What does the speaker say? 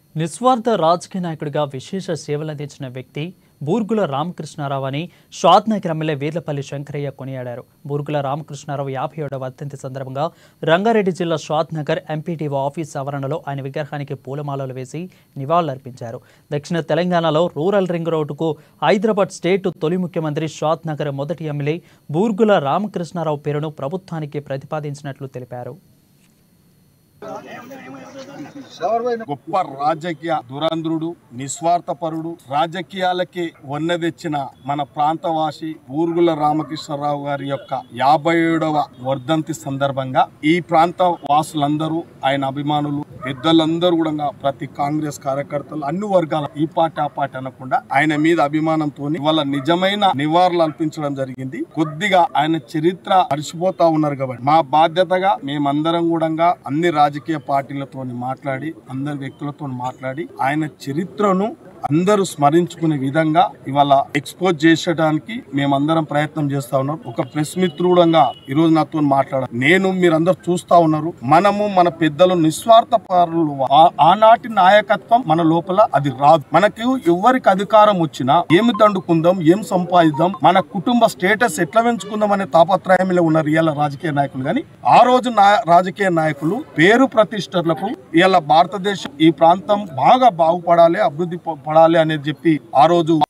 నిస్వార్థ రాజకీయ నాయకుడిగా విశేష సేవలందించిన వ్యక్తి బూర్గుల రామకృష్ణారావు అని షాద్ నగర్ ఎమ్మెల్యే వీర్లపల్లి శంకరయ్య కొనియాడారు బూర్గుల రామకృష్ణారావు యాభై ఏడవ వర్ధంతి సందర్భంగా రంగారెడ్డి జిల్లా షాద్ నగర్ ఎంపీటీఓ ఆఫీస్ ఆవరణలో ఆయన విగ్రహానికి పూలమాలలు వేసి నివాళులర్పించారు దక్షిణ తెలంగాణలో రూరల్ రింగ్ రోడ్డుకు హైదరాబాద్ స్టేట్ తొలి ముఖ్యమంత్రి షాద్ నగర్ మొదటి ఎమ్మెల్యే బూర్గుల రామకృష్ణారావు పేరును ప్రభుత్వానికి ప్రతిపాదించినట్లు తెలిపారు గొప్ప రాజకీయ దురంధ్రుడు నిస్వార్థపరుడు రాజకీయాలకి వన్నె తెచ్చిన మన ప్రాంతవాసి ఊరుగుల రామకృష్ణరావు గారి యొక్క యాభై ఏడవ వర్ధంతి సందర్భంగా ఈ ప్రాంత వాసులందరూ ఆయన అభిమానులు పెద్దలందరూ కూడా ప్రతి కాంగ్రెస్ కార్యకర్తలు అన్ని వర్గాల ఈ పార్టీ ఆ పార్టీ అనకుండా ఆయన మీద అభిమానంతో ఇవాళ నిజమైన నివాళులు అర్పించడం జరిగింది కొద్దిగా ఆయన చరిత్ర మర్చిపోతా ఉన్నారు కాబట్టి మా బాధ్యతగా మేమందరం కూడా అన్ని రాజకీయ పార్టీలతో మాట్లాడి అందరి వ్యక్తులతో మాట్లాడి ఆయన చరిత్రను అందరూ స్మరించుకునే విధంగా ఇవాళ ఎక్స్పోజ్ చేసడానికి మేమందరం ప్రయత్నం చేస్తా ఉన్నాం ఒక ప్రెస్ మిత్రుడంగా ఈ రోజు నాతో మాట్లాడారు నేను మీరందరూ చూస్తా ఉన్నారు మనము మన పెద్దలు నిస్వార్థ పరులు ఆ- ఆనాటి నాయకత్వం మన లోపల అది రాదు మనకు ఎవరికి అధికారం వచ్చినా ఏమి దండుకుందాం ఏం సంపాదిద్దాం మన కుటుంబ స్టేటస్ ఎట్లా పెంచుకుందాం అనే తాపత్రయంలో ఉన్నారు ఇవాళ రాజకీయ నాయకులు కానీ ఆ రోజు నా రాజకీయ నాయకులు పేరు ప్రతిష్టలకు ఇవాళ భారతదేశం ఈ ప్రాంతం బాగా బాగుపడాలి అభివృద్ధి ప- పడాలి అనేది చెప్పి ఆ రోజు